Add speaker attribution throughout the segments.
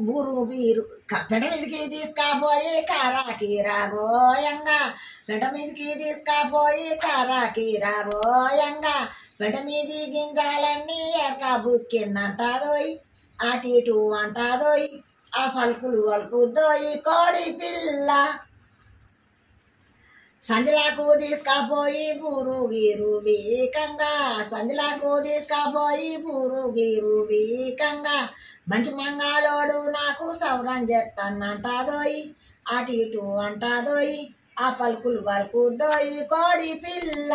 Speaker 1: ఊరు బీరు క- పెడ మీదకి తీసుకపోయి కారాకి రాగోయంగా పెడ మీదకి తీసుకపోయి కారాకి రాగోయంగా పెడ మీది గింజాలన్నీ ఎరక బుక్కిందంటాదోయ్ అటు ఇటు అంటాదోయ్ ఆ పలుకులు వలుకుద్దోయి కోడి పిల్ల సందిలాకు తీసుకపోయి బూరు గీరు బీకంగా సందిలాకు తీసుకపోయి బూరు గీరు బీకంగా మంచి మంగాలోడు నాకు సౌరం చేస్తానంటాదోయ్ అటు ఇటు అంటాదోయ్ ఆ పలుకులు పలుకుద్దోయి కోడి పిల్ల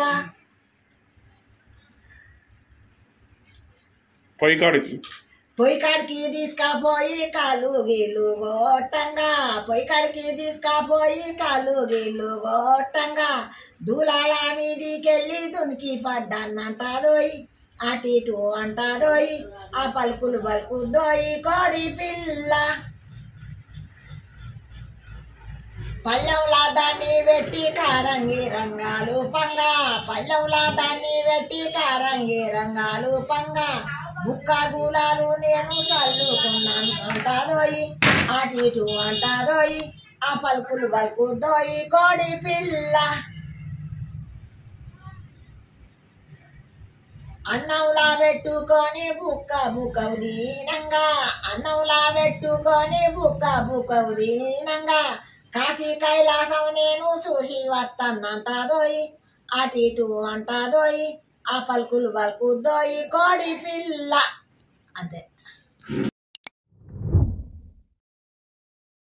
Speaker 2: పొయ్యి కాడికి
Speaker 1: పొయ్యి కాడికి తీసుకపోయి కాలు గీలు గొట్టంగా పొయ్యి కాడికి తీసుకపోయి కాలు గీలు గొట్టంగా దూలాల మీదికెళ్ళి దునికి పడ్డానంటాదోయ్ అటు ఇటు అంటాదోయ్ ఆ పలుకులు పలుకుద్దోయి కోడి పిల్ల పల్లెంలా దాన్ని పెట్టి కారంగి రంగాలు పంగ పల్లెంలా దాన్ని పెట్టి కారంగి రంగాలు పంగ బుక్క గులాలు నేను చల్లుకున్నాను అంటాదోయి అటు ఇటు అంటాదోయి ఆ పలుకులు పలుకుద్దోయి కోడి పిల్ల అన్నంలా పెట్టుకొని బుక్క బుక్కవు దీనంగా అన్నంలా పెట్టుకొని బుక్క బుక్కవు దీనంగా కాశీ కైలాసం నేను చూసి వస్తానంటాదోయ్ అటు ఇటు అంటాదోయ్ ఆ పలుకులు పలుకుద్దోయి కోడి పిల్ల అంతే